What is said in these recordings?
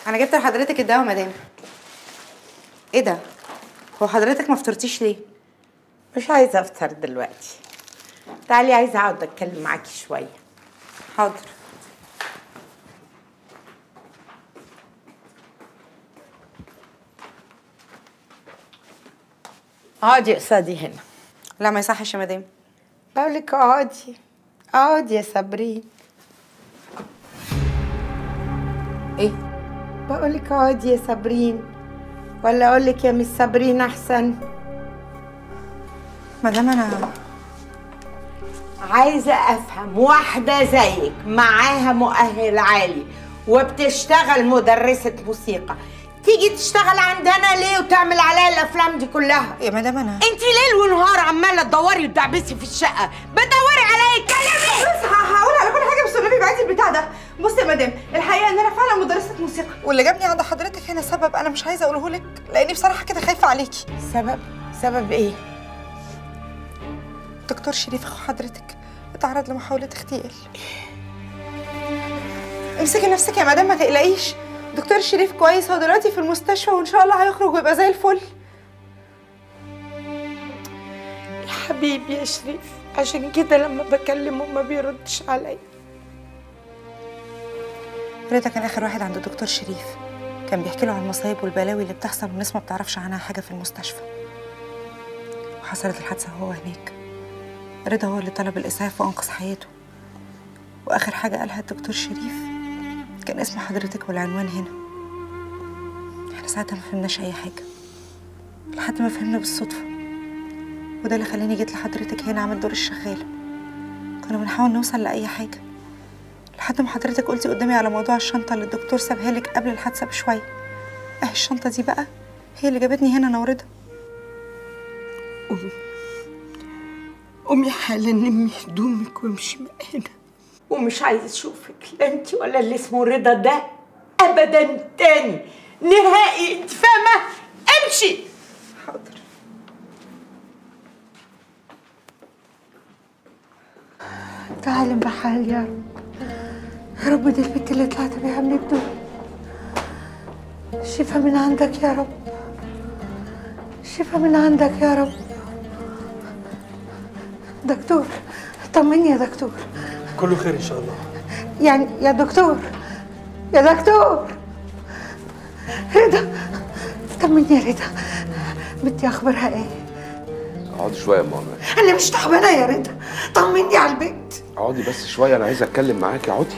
انا جبت لحضرتك الدواء مدام ايه ده هو حضرتك ما فطرتيش ليه مش عايزه افطر دلوقتي تعالي عايزه اقعد اتكلم معاكي شويه حاضر اقعدي قصادي هنا لا ما يصحش يا مدام بقول لك اقعدي اقعدي يا صابرين ايه بقول لك اقعدي يا صابرين ولا اقول لك يا مس صابرين احسن مدام انا عايزه افهم واحده زيك معاها مؤهل عالي وبتشتغل مدرسه موسيقى تيجي تشتغل عندنا ليه وتعمل عليا الافلام دي كلها يا مدام انا انت ليل ونهار عماله تدوري وتدعبسي في الشقه بتدوري عليا اتكلمي بس هقول على كل حاجه بس النبي بعتي البتاع ده بصي يا مدام الحقيقه ان انا فعلا مدرسه موسيقى واللي جابني عند حضرتك هنا سبب انا مش عايزه اقوله لك لاني بصراحه كده خايفه عليكي سبب سبب ايه دكتور شريف اخو حضرتك اتعرض لمحاوله اغتيال امسكي نفسك يا مدام ما تقلقيش دكتور شريف كويس هو دلوقتي في المستشفى وان شاء الله هيخرج ويبقى زي الفل يا حبيبي يا شريف عشان كده لما بكلمه ما بيردش عليا رضا كان اخر واحد عند دكتور شريف كان بيحكي له عن المصايب والبلاوي اللي بتحصل والناس ما بتعرفش عنها حاجه في المستشفى وحصلت الحادثه وهو هناك رضا هو اللي طلب الاسعاف وانقذ حياته واخر حاجه قالها الدكتور شريف كان اسم حضرتك والعنوان هنا احنا ساعتها ما فهمناش اي حاجه لحد ما فهمنا بالصدفه وده اللي خلاني جيت لحضرتك هنا اعمل دور الشغاله كنا بنحاول نوصل لاي حاجه لحد ما حضرتك قلتي قدامي على موضوع الشنطه اللي الدكتور سابها لك قبل الحادثه بشويه اهي الشنطه دي بقى هي اللي جابتني هنا انا ورضا قومي حالا نمي هدومك وامشي من هنا ومش عايزه اشوفك لا انت ولا اللي اسمه رضا ده ابدا تاني نهائي انت فاهمه امشي حاضر تعالي بحال يا رب يا رب دي البنت اللي طلعت بيها من الدنيا شفا من عندك يا رب شفا من عندك يا رب دكتور طمني يا دكتور كله خير ان شاء الله يعني يا دكتور يا دكتور رضا طمني يا رضا بنتي اخبارها ايه اقعدي شويه يا ماما انا مش تعبانه يا رضا طمني على البنت اقعدي بس شويه انا عايز اتكلم معاكي اقعدي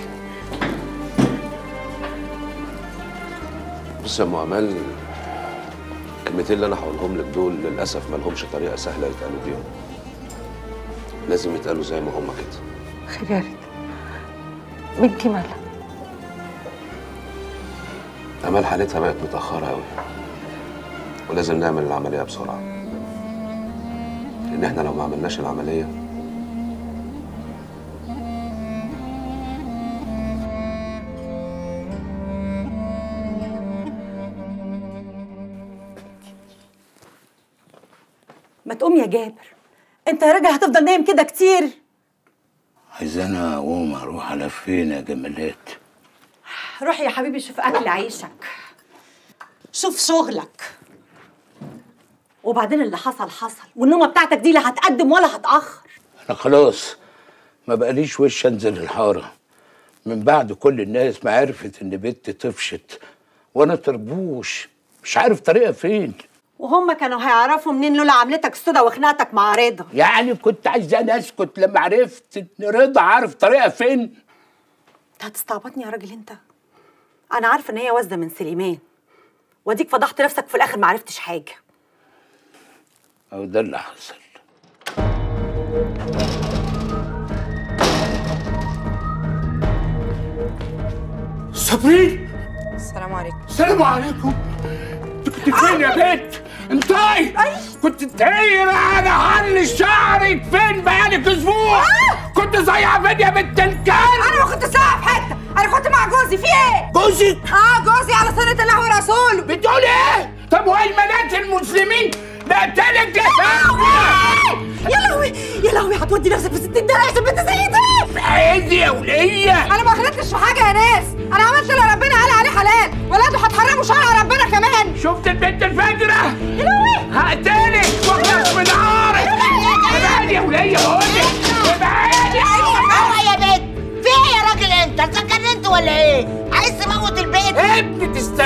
بص يا ام امال الكلمتين اللي انا هقولهم لك دول للاسف ما لهمش طريقه سهله يتقالوا بيهم لازم يتقالوا زي ما هما كده خير يا رضا بنتي مالها امال حالتها بقت متاخره قوي ولازم نعمل العمليه بسرعه لان احنا لو ما عملناش العمليه ما تقوم يا جابر انت يا راجل هتفضل نايم كده كتير عايزانا اقوم اروح على فين يا جمالات روح يا حبيبي شوف اكل عيشك شوف شغلك وبعدين اللي حصل حصل والنومه بتاعتك دي لا هتقدم ولا هتاخر انا خلاص ما بقاليش وش انزل الحاره من بعد كل الناس ما عرفت ان بنتي طفشت وانا تربوش مش عارف طريقها فين وهم كانوا هيعرفوا منين لولا عملتك السودا وخناقتك مع رضا يعني كنت عايزاني اسكت لما عرفت ان رضا عارف طريقها فين انت هتستعبطني يا راجل انت انا عارفه ان هي واسده من سليمان واديك فضحت نفسك في الاخر ما عرفتش حاجه او ده اللي حصل صابرين السلام عليكم السلام عليكم انت كنت فين يا بنت؟ انتي كنت تايرة على حل شعرك فين بقالك اسبوع؟ كنت زيها فين يا بنت الكلب؟ انا ما كنت ساعه في حته انا كنت مع جوزي في ايه جوزك اه جوزي على سنه الله ورسوله بتقول ايه؟ طب والبنات المسلمين بقتلك يا يا لهوي يا لهوي هتودي نفسك في 60 دقيقه عشان بنت زي دي عادي يا ولية انا ما غلطتش في حاجه يا ناس انا عملت اللي ربنا قال عليه حلال ولاده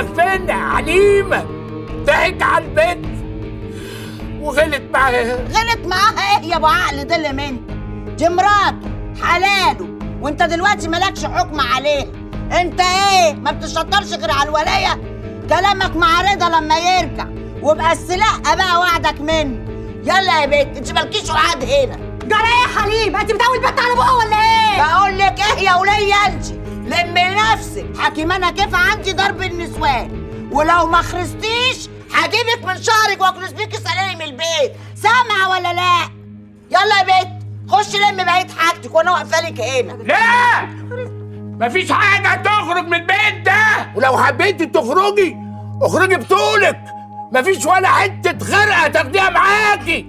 رايح فين يا حليمه ضحك على البنت وغلط معاها غلط معاها ايه يا ابو عقل ده اللي منت دي مراته حلاله وانت دلوقتي مالكش حكم عليه انت ايه ما بتشطرش غير على الولايه كلامك مع رضا لما يرجع وابقى السلاقه بقى وعدك منه يلا يا بنت انت مالكيش وعد هنا جرى ايه يا حليم انت بتاوي البت على بقها ولا ايه بقول لك ايه يا وليه انت لمي نفسك حكيمانه كيف عندي ضرب النسوان ولو ما خرستيش هجيبك من شعرك واكنس بيكي سلالم البيت سامعه ولا لا يلا يا بنت خش لم بقيه حاجتك وانا واقفه لك هنا لا مفيش حاجة تخرج من البيت ده ولو حبيتي تخرجي اخرجي بطولك مفيش ولا حتة خرقة تاخديها معاكي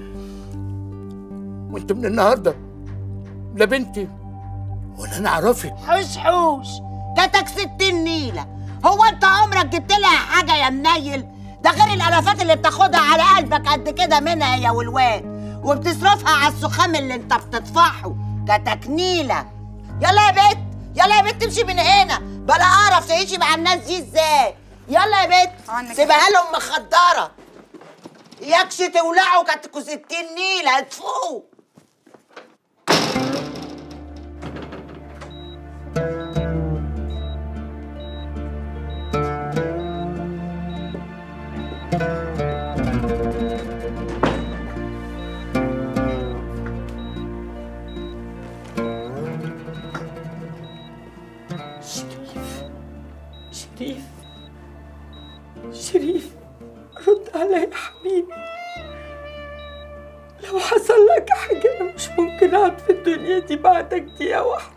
وانت من النهاردة لا بنتي ولا انا اعرفك حوش حوش جاتك ستين نيلة هو انت عمرك جبت لها حاجة يا منيل ده غير الالافات اللي بتاخدها على قلبك قد كده منها يا والواد وبتصرفها على السخام اللي انت بتطفحه جاتك نيلة يلا يا بت يلا يا بت تمشي من هنا بلا اعرف تعيشي مع الناس دي ازاي يلا يا بت سيبها لهم مخدرة يكش تولعوا كاتكوا ستين نيلة اتفقوا شريف شريف رد عليا يا حبيبي لو حصل لك حاجة أنا مش ممكن أقعد في الدنيا دي بعدك دقيقة واحدة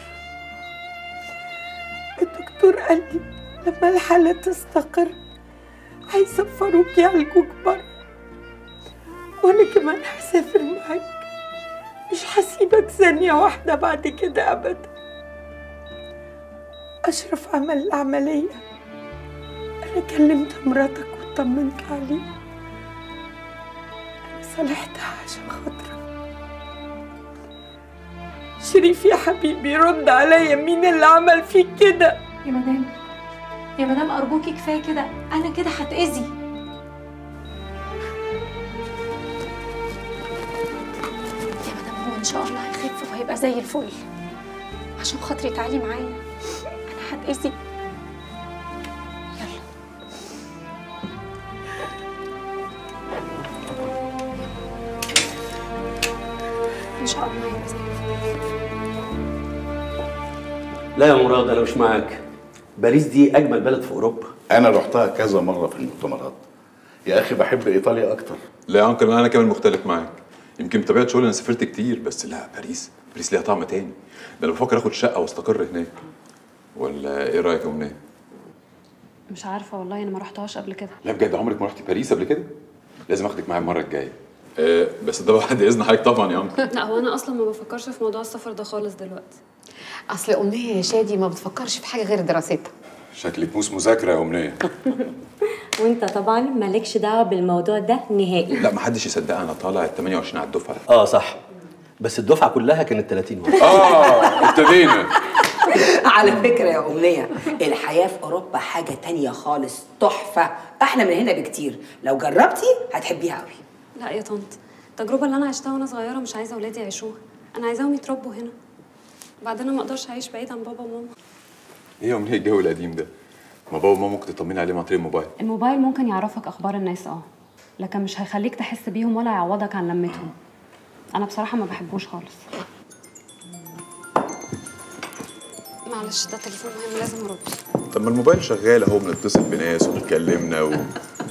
الدكتور قال لي لما الحالة تستقر هيسفروك يعالجوك بره وأنا كمان هسافر معاك مش هسيبك ثانية واحدة بعد كده أبدا أشرف عمل العملية أنا كلمت مراتك وطمنت عليه أنا صالحتها عشان خاطرك شريف يا حبيبي رد عليا مين اللي عمل فيك كده يا مدام يا مدام أرجوكي كفاية كده أنا كده هتأذي يا مدام هو إن شاء الله هيخف وهيبقى زي الفل عشان خاطري تعالي معايا أنا هتأذي يلا إن شاء الله هيبقى زي الفل لا يا مراد انا مش معاك باريس دي اجمل بلد في اوروبا انا رحتها كذا مره في المؤتمرات يا اخي بحب ايطاليا اكتر لا يا انكل انا كمان مختلف معاك يمكن بطبيعه شغلي انا سافرت كتير بس لا باريس باريس ليها طعم تاني ده انا بفكر اخد شقه واستقر هناك ولا ايه رايك يا منى مش عارفة والله أنا ما رحتهاش قبل كده لا بجد عمرك ما رحتي باريس قبل كده لازم اخدك معايا المره الجايه آه بس ده بعد اذن حضرتك طبعا يا انكل لا هو أنا أصلا ما بفكرش في موضوع السفر ده خالص دلوقتي اصل امنيه يا شادي ما بتفكرش في حاجه غير دراستها شكلك موس مذاكره يا امنيه وانت طبعا مالكش دعوه بالموضوع ده نهائي لا ما حدش يصدقها انا طالع ال 28 على الدفعه اه صح بس الدفعه كلها كانت 30 واحد اه ابتدينا على فكرة يا أمنية الحياة في أوروبا حاجة تانية خالص تحفة أحلى من هنا بكتير لو جربتي هتحبيها قوي لا يا طنط التجربة اللي أنا عشتها وأنا صغيرة مش عايزة ولادي يعيشوها أنا عايزاهم يتربوا هنا بعدين أنا ما أقدرش أعيش بعيد عن بابا وماما ايه يا امنيه الجو القديم ده ما بابا وماما ممكن تطمني عليهم عن طريق الموبايل الموبايل ممكن يعرفك أخبار الناس أه لكن مش هيخليك تحس بيهم ولا يعوضك عن لمتهم أنا بصراحة ما بحبوش خالص معلش ده تليفون مهم لازم أرد طب ما الموبايل شغال اهو بنتصل بناس وبتكلمنا و...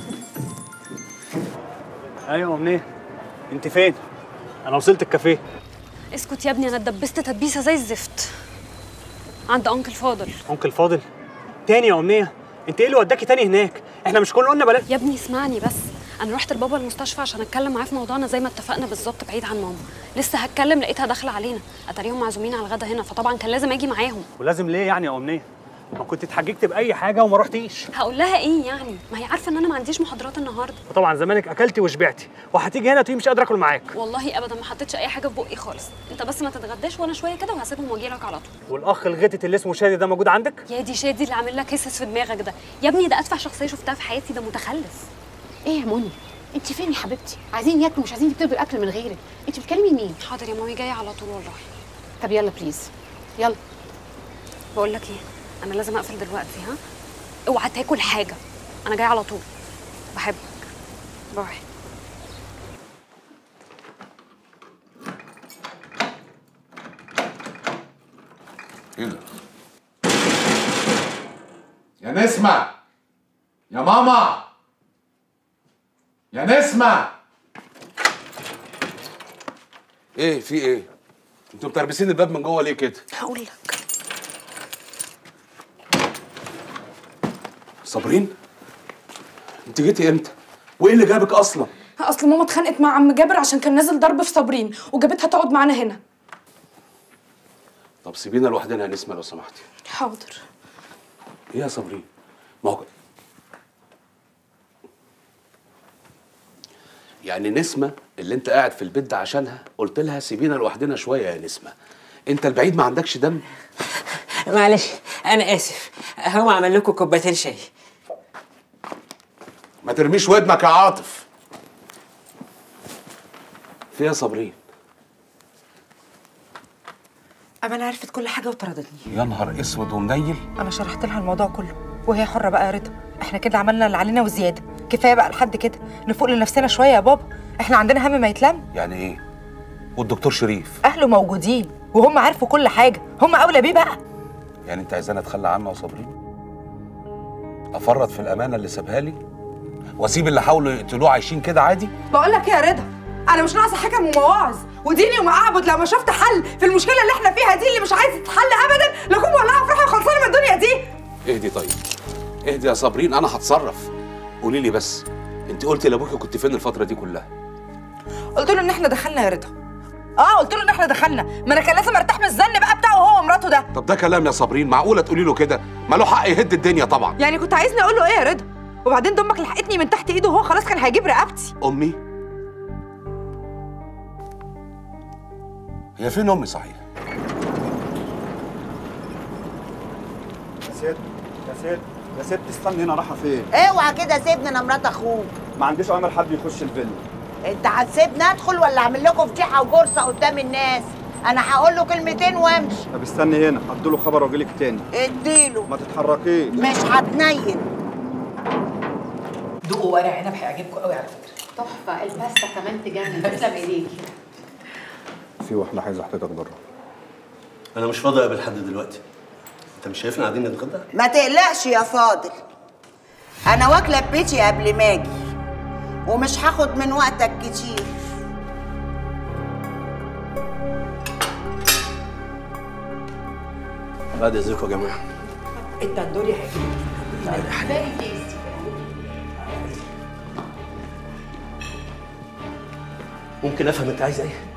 ايوه امنيه انت فين انا وصلت الكافيه اسكت يا ابني أنا اتدبست تدبيسة زي الزفت عند أنكل فاضل انكل فاضل تاني يا امنيه انت ايه اللي وداكي تاني هناك احنا مش كنا قلنا بلاش يا ابني اسمعني بس انا رحت لبابا المستشفى عشان اتكلم معاه في موضوعنا زي ما اتفقنا بالظبط بعيد عن ماما لسه هتكلم لقيتها داخله علينا اتاريهم معزومين على الغدا هنا فطبعا كان لازم اجي معاهم ولازم ليه يعني يا امنيه ما كنت اتحججت باي حاجه وما رحتيش هقول لها ايه يعني ما هي عارفه ان انا ما عنديش محاضرات النهارده وطبعا زمانك اكلتي وشبعتي وهتيجي هنا تقولي مش قادره اكل معاك والله ابدا ما حطيتش اي حاجه في بقي خالص انت بس ما تتغداش وانا شويه كده وهسيبهم واجي لك على طول والاخ الغتت اللي اسمه شادي ده موجود عندك يا دي شادي اللي عامل لك هسس في دماغك ده يا ابني ده اتفه شخصيه شفتها في حياتي ده متخلف ايه يا منى انت فين يا حبيبتي عايزين ياكلوا مش عايزين يكتبوا الاكل من غيرك انت بتكلمي مين حاضر يا مامي جايه على طول والله طب يلا بليز يلا بقول لك ايه انا لازم اقفل دلوقتي ها اوعى تاكل حاجه انا جايه على طول بحبك باي ايه ده؟ يا نسمة يا ماما يا نسمة ايه في ايه انتوا متربسين الباب من جوه ليه كده هقول لك صابرين انت جيتي امتى وايه اللي جابك اصلا اصل ماما اتخانقت مع عم جابر عشان كان نازل ضرب في صابرين وجابتها تقعد معانا هنا طب سيبينا لوحدنا يا نسمه لو سمحتي حاضر ايه يا صابرين ما هو يعني نسمه اللي انت قاعد في البيت ده عشانها قلت لها سيبينا لوحدنا شويه يا نسمه انت البعيد ما عندكش دم معلش انا اسف هو عمل لكم كوبايتين شاي ما ترميش ودنك يا عاطف في يا صابرين امانه عرفت كل حاجه وطردتني يا نهار اسود ومنيل انا شرحت لها الموضوع كله وهي حره بقى يا رضا احنا كده عملنا اللي علينا وزياده كفايه بقى لحد كده نفوق لنفسنا شويه يا بابا احنا عندنا هم ما يتلم يعني ايه والدكتور شريف اهله موجودين وهم عارفوا كل حاجه هم اولى بيه بقى يعني انت عايزاني اتخلى عنه يا صابرين افرط في الامانه اللي سابها لي واسيب اللي حاولوا يقتلوه عايشين كده عادي بقول لك ايه يا رضا انا مش ناقصه حكم ومواعظ وديني ومعبد لما شفت حل في المشكله اللي احنا فيها دي اللي مش عايزه تتحل ابدا لكم ولعها فرحه وخلصانه من الدنيا دي اهدي طيب اهدي يا صابرين انا هتصرف قولي لي بس انت قلتي لابوكي كنت فين الفتره دي كلها قلت له ان احنا دخلنا يا رضا اه قلت له ان احنا دخلنا ما انا كان لازم ارتاح من الزن بقى بتاعه هو ومراته ده طب ده كلام يا صابرين معقوله تقولي له كده ما له حق يهد الدنيا طبعا يعني كنت عايزني اقول له ايه يا رضا وبعدين دمك لحقتني من تحت ايده وهو خلاص كان هيجيب رقبتي امي هي فين امي صحيح يا ست يا ست يا ست استني هنا رايحه فين اوعى كده سيبني انا مرات اخوك ما عنديش امر حد يخش الفيلا انت هتسيبني ادخل ولا اعمل لكم فضيحه وجرصه قدام الناس انا هقول له كلمتين وامشي طب استني هنا هديله خبر واجيلك تاني اديله ما تتحركيش مش هتنيل دوقوا ورق عنب هيعجبكم قوي على فكره تحفه الباستا كمان تجنن تسلم ايديكي في واحده عايزه احتاجك بره انا مش فاضي اقابل حد دلوقتي انت مش شايفنا قاعدين نتغدى ما تقلقش يا فاضل انا واكله بيتي قبل ما اجي ومش هاخد من وقتك كتير بعد اذنكم يا جماعه التندوري هيعجبك ممكن افهم انت عايزه ايه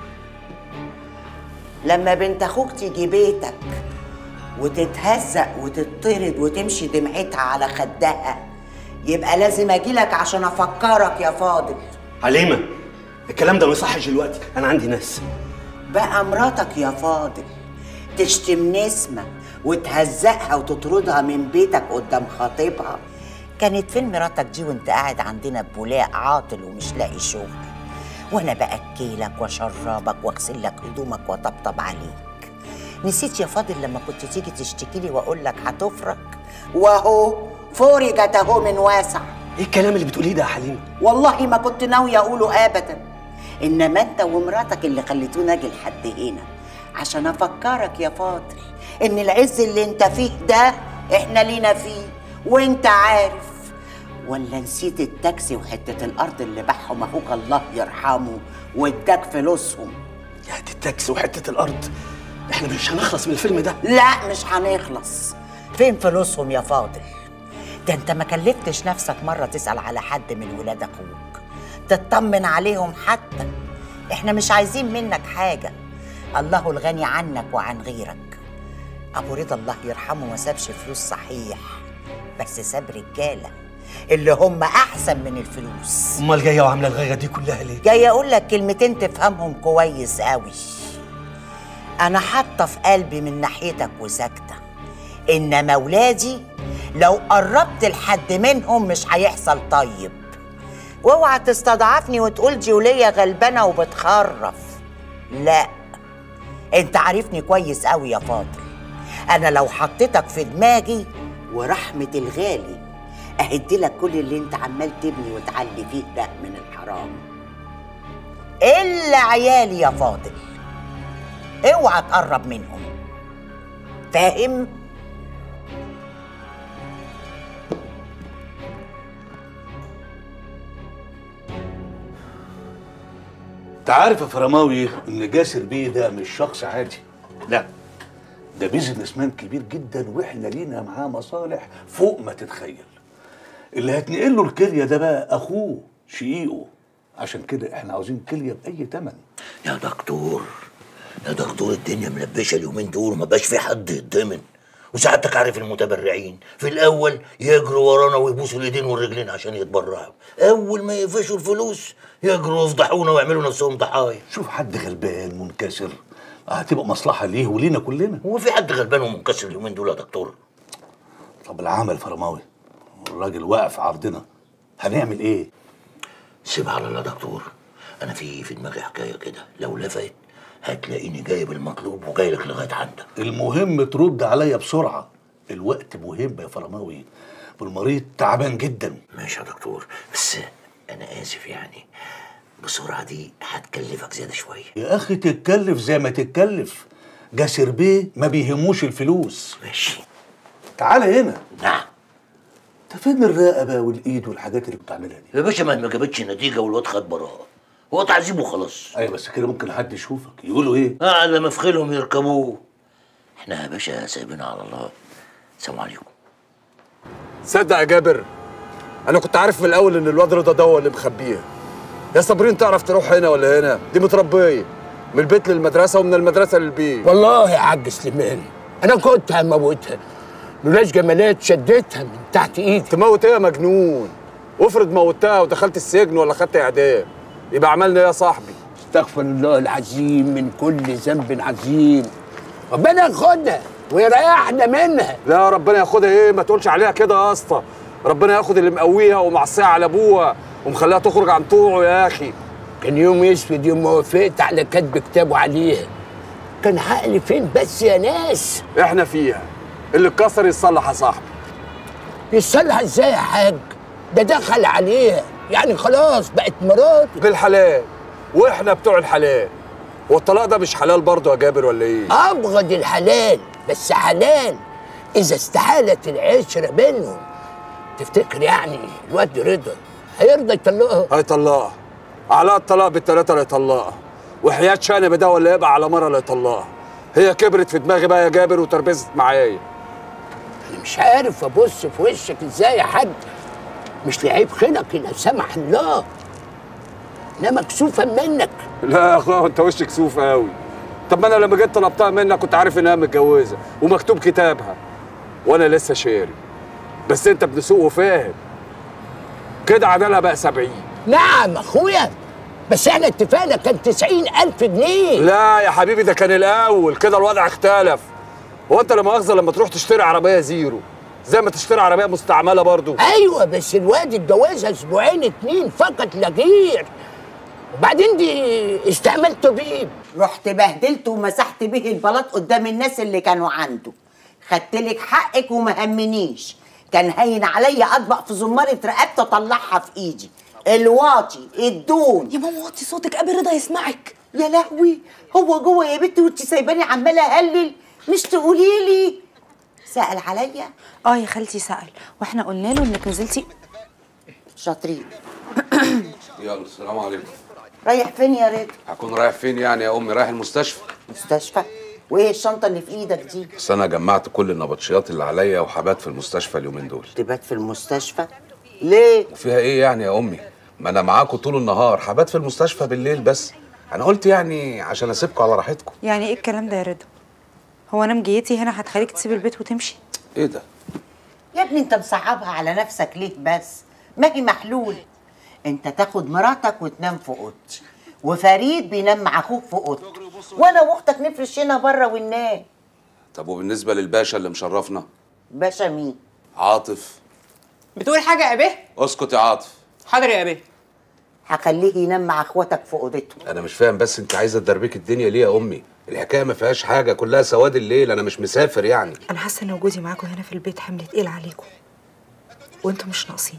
لما بنت اخوك تيجي بيتك وتتهزق وتطرد وتمشي دمعتها على خدها يبقى لازم اجيلك عشان افكرك يا فاضل عليمه الكلام ده ما يصحش دلوقتي انا عندي ناس بقى مراتك يا فاضل تشتم نسمة وتهزقها وتطردها من بيتك قدام خطيبها كانت فين مراتك دي وانت قاعد عندنا بولاق عاطل ومش لاقي شغل وانا باكلك واشربك واغسل لك هدومك واطبطب عليك نسيت يا فاضل لما كنت تيجي تشتكي لي واقول لك هتفرج واهو فرجت اهو من واسع ايه الكلام اللي بتقوليه ده يا حليمه والله ما كنت ناوية أقوله أبدا إنما أنت ومراتك اللي خليتوني أجي لحد هنا عشان أفكرك يا فاضل إن العز اللي أنت فيه ده إحنا لينا فيه وأنت عارف ولا نسيت التاكسي وحتة الأرض اللي باعهم أخوك الله يرحمه واداك فلوسهم يا دي التاكسي وحته الارض احنا مش هنخلص من الفيلم ده لا مش هنخلص فين فلوسهم يا فاضل ده انت ما كلفتش نفسك مرة تسأل على حد من ولاد اخوك تطمن عليهم حتى احنا مش عايزين منك حاجة الله الغني عنك وعن غيرك ابو رضا الله يرحمه ما سابش فلوس صحيح بس ساب رجاله اللي هم احسن من الفلوس امال جايه وعامله الغيره دي كلها ليه جاي اقول لك كلمتين تفهمهم كويس قوي انا حاطه في قلبي من ناحيتك وساكته انما ولادي لو قربت لحد منهم مش هيحصل طيب واوعى تستضعفني وتقول دي ولية غلبانه وبتخرف لا انت عارفني كويس قوي يا فاضل انا لو حطيتك في دماغي ورحمه الغالي اهدلك كل اللي انت عمال تبني وتعلي فيه ده من الحرام الا عيالي يا فاضل اوعى تقرب منهم فاهم انت عارف يا فرماوي ان جاسر بيه ده مش شخص عادي لا ده بيزنس مان كبير جدا واحنا لينا معاه مصالح فوق ما تتخيل اللي هتنقل له الكليه ده بقى اخوه شقيقه عشان كده احنا عاوزين كليه باي ثمن يا دكتور يا دكتور الدنيا ملبشه اليومين دول وما بقاش في حد يتضمن وسعادتك عارف المتبرعين في الاول يجروا ورانا ويبوسوا الايدين والرجلين عشان يتبرعوا اول ما يقفشوا الفلوس يجروا يفضحونا ويعملوا نفسهم ضحايا شوف حد غلبان منكسر هتبقى مصلحه ليه ولينا كلنا هو في حد غلبان ومنكسر اليومين دول يا دكتور طب العمل فرماوي الراجل واقف عرضنا هنعمل ايه سيبها على الله يا دكتور انا في في دماغي حكايه كده لو لفت هتلاقيني جايب المطلوب وجاي لك لغايه عندك المهم ترد عليا بسرعه الوقت مهم يا فرماوي والمريض تعبان جدا ماشي يا دكتور بس انا اسف يعني بسرعه دي هتكلفك زياده شويه يا اخي تتكلف زي ما تتكلف جاسر بيه ما بيهموش الفلوس ماشي تعالى هنا نعم انت فين الرقبه والايد والحاجات اللي بتعملها دي يا باشا ما ما جابتش نتيجه والواد خد براءه هو تعذيب وخلاص ايوه بس كده ممكن حد يشوفك يقولوا ايه اه لما مفخلهم يركبوه احنا يا باشا سايبين على الله السلام عليكم صدق يا جابر انا كنت عارف من الاول ان الواد رضا ده هو اللي مخبيها يا صابرين تعرف تروح هنا ولا هنا دي متربيه من البيت للمدرسه ومن المدرسه للبيت والله يا عج سليمان انا كنت هموتها لولاش جمالات شدتها من تحت ايدي تموت ايه يا مجنون وافرض موتها ودخلت السجن ولا خدت اعدام يبقى عملنا ايه يا صاحبي استغفر الله العظيم من كل ذنب عظيم ربنا ياخدها ويريحنا منها لا ربنا ياخدها ايه ما تقولش عليها كده يا اسطى ربنا ياخد اللي مقويها ومعصيها على ابوها ومخليها تخرج عن طوعه يا اخي كان يوم اسود يوم ما وافقت على كتب كتابه عليها كان عقلي فين بس يا ناس احنا فيها اللي اتكسر يتصلح يا صاحبي يتصلح ازاي يا حاج ده دخل عليها يعني خلاص بقت مراته بالحلال واحنا بتوع الحلال والطلاق ده مش حلال برضه يا جابر ولا ايه ابغض الحلال بس حلال اذا استحالت العشره بينهم تفتكر يعني الواد رضا هيرضى يطلقها هيطلقها على الطلاق بالتلاته اللي يطلقها وحياة شنب ده ولا يبقى على مره اللي يطلقها هي كبرت في دماغي بقى يا جابر وتربست معايا انا مش عارف ابص في وشك ازاي يا حاج مش لعيب خلق لا سمح الله انا مكسوفه منك لا يا اخويا انت وشك سوف قوي طب ما انا لما جيت طلبتها منك كنت عارف انها متجوزه ومكتوب كتابها وانا لسه شاري بس انت ابن سوق وفاهم كده عدالها بقى 70 نعم اخويا بس احنا اتفقنا كان تسعين ألف جنيه لا يا حبيبي ده كان الاول كده الوضع اختلف هو انت لا مؤاخذه لما تروح تشتري عربيه زيرو زي ما تشتري عربيه مستعمله برضو ايوه بس الواد اتجوزها اسبوعين اتنين فقط لا غير وبعدين دي استعمال طبيب رحت بهدلت ومسحت به البلاط قدام الناس اللي كانوا عنده خدت لك حقك وما همنيش كان هين عليا اطبق في زمارة رقبتي اطلعها في ايدي الواطي الدون يا ماما وطي صوتك قبل رضا يسمعك يا لهوي هو جوه يا بنتي وانت سايباني عماله اهلل مش تقولي لي سأل عليا اه يا خالتي سأل واحنا قلنا له انك نزلتي شاطرين يلا السلام عليكم رايح فين يا رضا هكون رايح فين يعني يا امي رايح المستشفى مستشفى وايه الشنطه اللي في ايدك دي بس انا جمعت كل النبطشيات اللي عليا وحبات في المستشفى اليومين دول تبات في المستشفى ليه وفيها ايه يعني يا امي ما انا معاكم طول النهار حبات في المستشفى بالليل بس انا قلت يعني عشان اسيبكم على راحتكم يعني ايه الكلام ده يا رضا هو انا مجيتي هنا هتخليك تسيب البيت وتمشي ايه ده يا ابني انت مصعبها على نفسك ليه بس ما هي محلول انت تاخد مراتك وتنام في اوضتي وفريد بينام مع اخوك في اوضته وانا واختك نفرش هنا بره وننام طب وبالنسبه للباشا اللي مشرفنا باشا مين عاطف بتقول حاجه يا بيه اسكت يا عاطف حاضر يا بيه هخليه ينام مع اخواتك في اوضته انا مش فاهم بس انت عايزه تدربك الدنيا ليه يا امي الحكايه ما فيهاش حاجه كلها سواد الليل انا مش مسافر يعني انا حاسه ان وجودي معاكم هنا في البيت حمل تقيل عليكم وانتوا مش ناقصين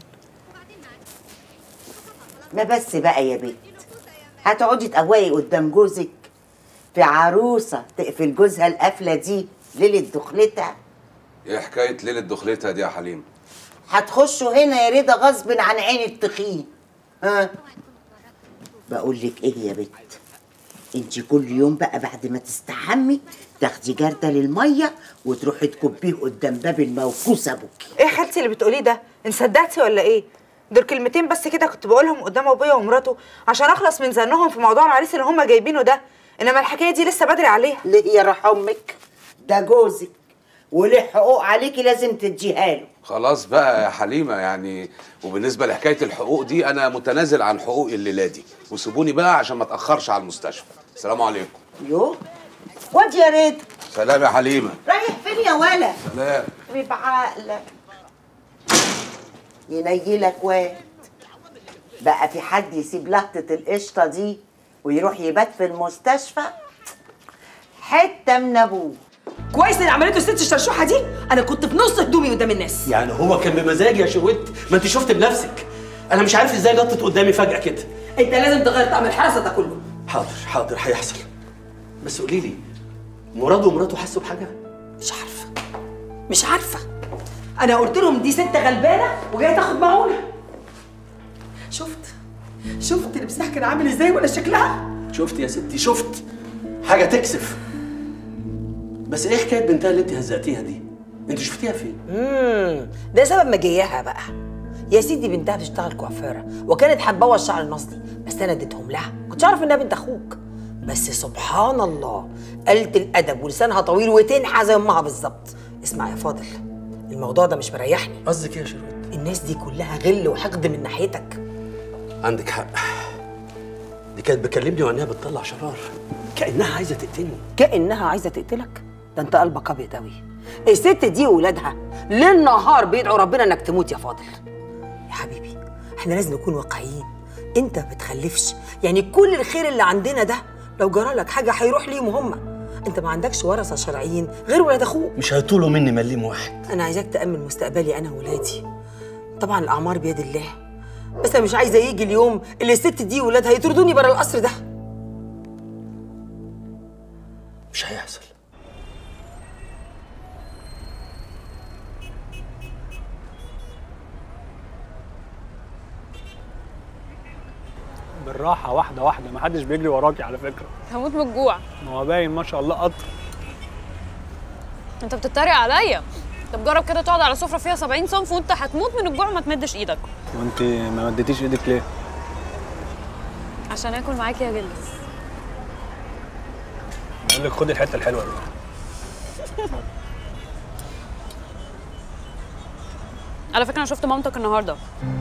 ما بس بقى يا بنت هتقعدي تقوقي قدام جوزك في عروسه تقفل جوزها القفله دي ليله دخلتها ايه حكايه ليله دخلتها دي يا حليم هتخشوا هنا يا رضا غصب عن عين التخين ها بقول لك ايه يا بنت انت كل يوم بقى بعد ما تستحمي تاخدي جردل الميه وتروحي تكبيه قدام باب الموكوس ابوكي ايه خالتي اللي بتقوليه ده انت صدقتي ولا ايه دول كلمتين بس كده كنت بقولهم قدام ابويا ومراته عشان اخلص من زنهم في موضوع العريس اللي هم جايبينه ده انما الحكايه دي لسه بدري عليها ليه يا روح امك ده جوزك وليه حقوق عليكي لازم تديها له خلاص بقى يا حليمه يعني وبالنسبه لحكايه الحقوق دي انا متنازل عن حقوقي الليله دي وسيبوني بقى عشان ما اتاخرش على المستشفى السلام عليكم يو واد يا رضا سلام يا حليمه رايح فين يا ولا سلام بعقلك ينيلك واد بقى في حد يسيب لقطة القشطة دي ويروح يبات في المستشفى حتة من أبوه كويس اللي عملته الست الشرشوحه دي انا كنت في نص هدومي قدام الناس يعني هو كان بمزاجي يا شويت ما انت شفت بنفسك انا مش عارف ازاي نطت قدامي فجاه كده انت لازم تغير طعم الحرسه ده كله حاضر حاضر هيحصل بس قولي لي مراد ومراته حسوا بحاجه مش عارفه مش عارفه انا قلت لهم دي ست غلبانه وجايه تاخد معونه شفت شفت لبسها كان عامل ازاي ولا شكلها شفت يا ستي شفت حاجه تكسف بس ايه حكايه بنتها اللي انت هزقتيها دي انت شفتيها فين امم ده سبب مجيها بقى يا سيدي بنتها بتشتغل كوافيره وكانت هتبوظ شعر النصلي بس انا اديتهم لها كنتش اعرف انها بنت اخوك بس سبحان الله قلة الادب ولسانها طويل وتنحى زي امها بالظبط اسمع يا فاضل الموضوع ده مش مريحني قصدك ايه يا شروت الناس دي كلها غل وحقد من ناحيتك عندك حق دي كانت بتكلمني وانها بتطلع شرار كانها عايزه تقتلني كانها عايزه تقتلك ده انت قلبك ابيض قوي الست دي وولادها ليل نهار بيدعوا ربنا انك تموت يا فاضل يا حبيبي احنا لازم نكون واقعيين انت ما بتخلفش يعني كل الخير اللي عندنا ده لو جرى لك حاجه هيروح ليهم هم انت ما عندكش ورثه شرعيين غير ولاد اخوك مش هيطولوا مني مليم واحد انا عايزاك تامن مستقبلي انا وولادي طبعا الاعمار بيد الله بس انا مش عايزه يجي اليوم اللي الست دي وولادها يطردوني بره القصر ده مش هيحصل بالراحه واحده واحده ما حدش بيجري وراكي على فكره هموت من الجوع ما هو باين ما شاء الله قطر انت بتتريق عليا طب جرب كده تقعد على سفره فيها 70 صنف وانت هتموت من الجوع وما تمدش ايدك وانت ما مديتيش ايدك ليه عشان اكل معاك يا جلس بقول لك خدي الحته الحلوه دي على فكره انا شفت مامتك النهارده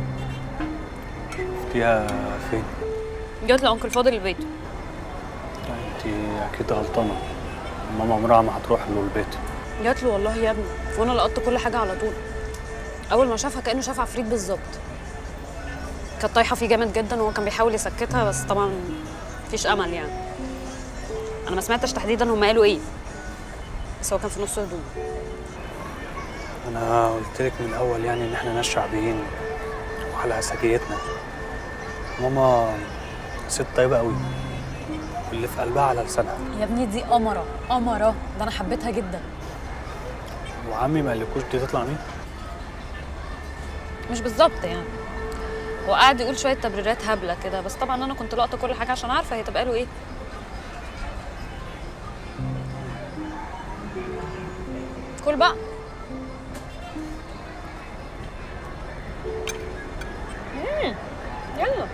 شفتيها فين جت لانكل فاضل البيت انت اكيد غلطانه ماما عمرها ما هتروح له البيت جات له والله يا ابني وانا لقطت كل حاجه على طول اول ما شافها كانه شاف عفريت بالظبط كانت طايحه فيه جامد جدا وهو كان بيحاول يسكتها بس طبعا مفيش امل يعني انا ما سمعتش تحديدا هم قالوا ايه بس هو كان في نص هدوء انا قلت لك من الاول يعني ان احنا ناس شعبيين وعلى اساكيتنا ماما ست طيبه قوي واللي في قلبها على لسانها يا ابني دي قمره قمره ده انا حبيتها جدا وعمي ما قالكوش دي تطلع مين مش بالظبط يعني هو قاعد يقول شويه تبريرات هبله كده بس طبعا انا كنت لاقطه كل حاجه عشان عارفه هي تبقى له ايه كل بقى مم، يلا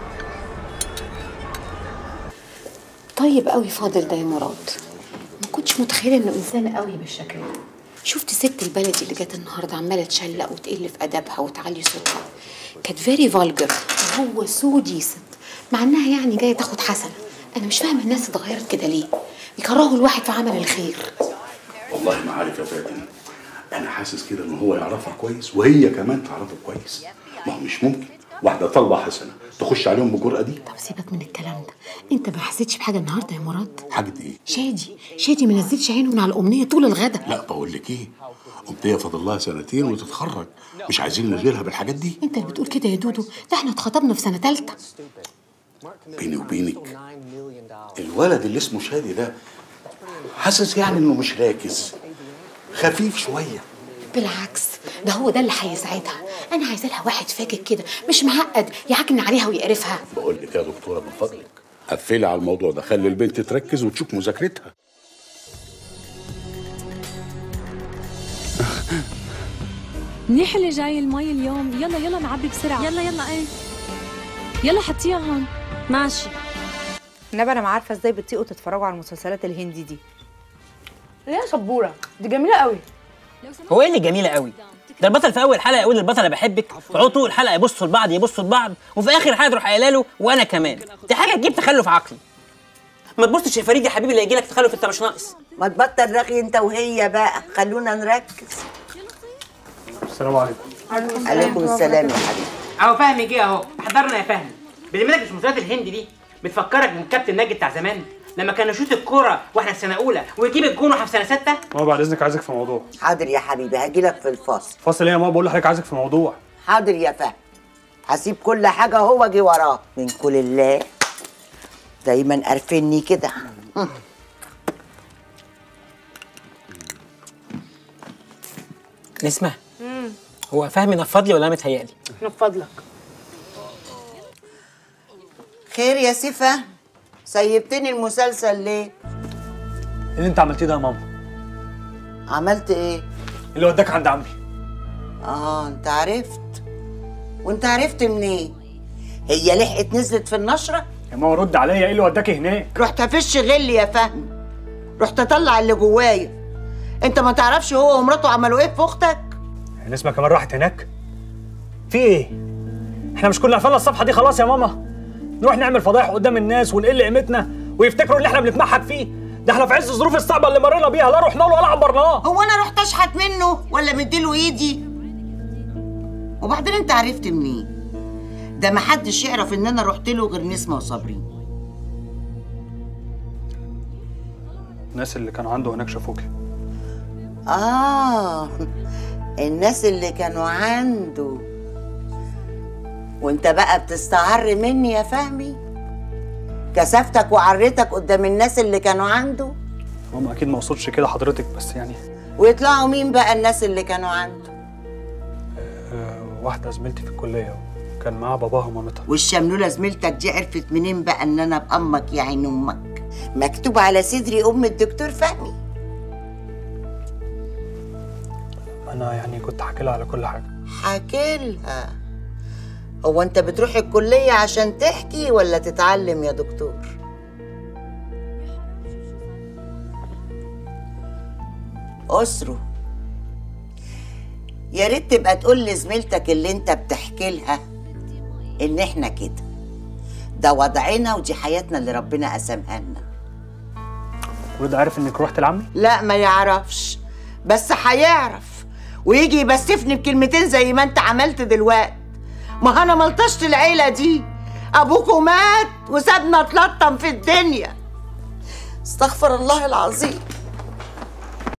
طيب قوي فاضل ده يا مراد ما كنتش كنتش متخيله انه انسانه قوي بالشكل ده شفت ست البلد اللي جت النهارده عماله تشلق وتقل في ادبها وتعلي صوتها كانت فيري فالجر وهو سو ديسنت مع انها يعني جايه تاخد حسنه انا مش فاهمه الناس اتغيرت كده ليه بيكرهوا الواحد في عمل الخير والله ما عارف يا فاتن انا حاسس كده ان هو يعرفها كويس وهي كمان تعرفه كويس ما هو مش ممكن واحده طالبه حسنه تخش عليهم بالجرأه دي طب سيبك من الكلام ده انت ما حسيتش بحاجه النهارده يا مراد حاجه ايه شادي شادي ما نزلش عينه من على الامنيه طول الغدا لا بقول لك ايه امنيه فاضل لها سنتين وتتخرج مش عايزين نشغلها بالحاجات دي انت اللي بتقول كده يا دودو ده احنا اتخطبنا في سنه ثالثه بيني وبينك الولد اللي اسمه شادي ده حاسس يعني انه مش راكز خفيف شويه بالعكس ده هو ده اللي هيساعدها انا عايزه لها واحد فاكك كده مش معقد يعكن عليها ويقرفها بقول لك يا دكتوره من فضلك قفلي على الموضوع ده خلي البنت تركز وتشوف مذاكرتها منيح اللي جاي المي اليوم يلا يلا نعبي بسرعة يلا يلا ايه يلا حطيها هون ماشي النبي انا ما عارفه ازاي بتطيقوا تتفرجوا على المسلسلات الهندي دي ليه يا سبوره دي جميله قوي هو ايه اللي جميله قوي ده البطل في اول حلقه يقول للبطله بحبك ويقعدوا طول الحلقه يبصوا لبعض يبصوا لبعض وفي اخر حلقه تروح قايله له وانا كمان دي حاجه تجيب تخلف عقلي ما تبصش يا فريد يا حبيبي اللي يجي لك تخلف انت مش ناقص ما تبطل رغي انت وهي بقى خلونا نركز السلام عليكم عليكم السلام يا حبيبي اهو فهمي جه اهو حضرنا يا فهمي بذمتك مش المسلسلات الهندي دي بتفكرك بالكابتن ناجي بتاع زمان لما كان نشوط الكوره واحنا في سنه اولى ويجيب الجون واحنا في سنه سته ماما بعد اذنك عايزك في موضوع حاضر يا حبيبي هجيلك في الفاصل فاصل ايه يا ماما بقول لحضرتك عايزك في موضوع حاضر يا فهد هسيب كل حاجة هو جه وراه من كل الله دايما قرفني كده نسمع هو فهمي نفض لي ولا أنا متهيألي من فضلك خير يا سفة سيبتني المسلسل ليه ايه اللي انت عملتيه ده يا ماما عملت ايه اللي وداك عند عمي اه انت عرفت وانت عرفت منين هي لحقت نزلت في النشرة يا ماما رد عليا ايه اللي وداك هناك رحت افش غل يا فهمي رحت اطلع اللي جوايا انت ما تعرفش هو ومراته عملوا ايه في اختك نسمة كمان راحت هناك في ايه احنا مش كنا قفلنا الصفحه دي خلاص يا ماما نروح نعمل فضايح قدام الناس ونقل قيمتنا ويفتكروا اللي احنا بنتمحك فيه ده احنا في عز الظروف الصعبه اللي مرينا بيها لا رحنا له ولا عبرناه هو انا رحت اشحت منه ولا مديله ايدي وبعدين انت عرفت منين ده ما حدش يعرف ان انا رحت له غير نسمه وصابرين الناس اللي كانوا عنده هناك شافوكي اه الناس اللي كانوا عنده وانت بقى بتستعر مني يا فهمي كسفتك وعرتك قدام الناس اللي كانوا عنده ماما اكيد ما وصلش كده حضرتك بس يعني ويطلعوا مين بقى الناس اللي كانوا عنده آه واحده زميلتي في الكليه كان معاها باباها ومامتها والشملوله زميلتك دي عرفت منين بقى ان انا بامك يا عين امك مكتوب على صدري ام الدكتور فهمي انا يعني كنت حكي لها على كل حاجه حكيلها هو انت بتروح الكليه عشان تحكي ولا تتعلم يا دكتور أسره يا ريت تبقى تقول لزميلتك اللي انت بتحكي لها ان احنا كده ده وضعنا ودي حياتنا اللي ربنا قسمها لنا ولد عارف انك رحت لعمي لا ما يعرفش بس هيعرف ويجي يبسفني بكلمتين زي ما انت عملت دلوقتي ما انا ملطشت العيله دي ابوكوا مات وسابنا اتلطم في الدنيا استغفر الله العظيم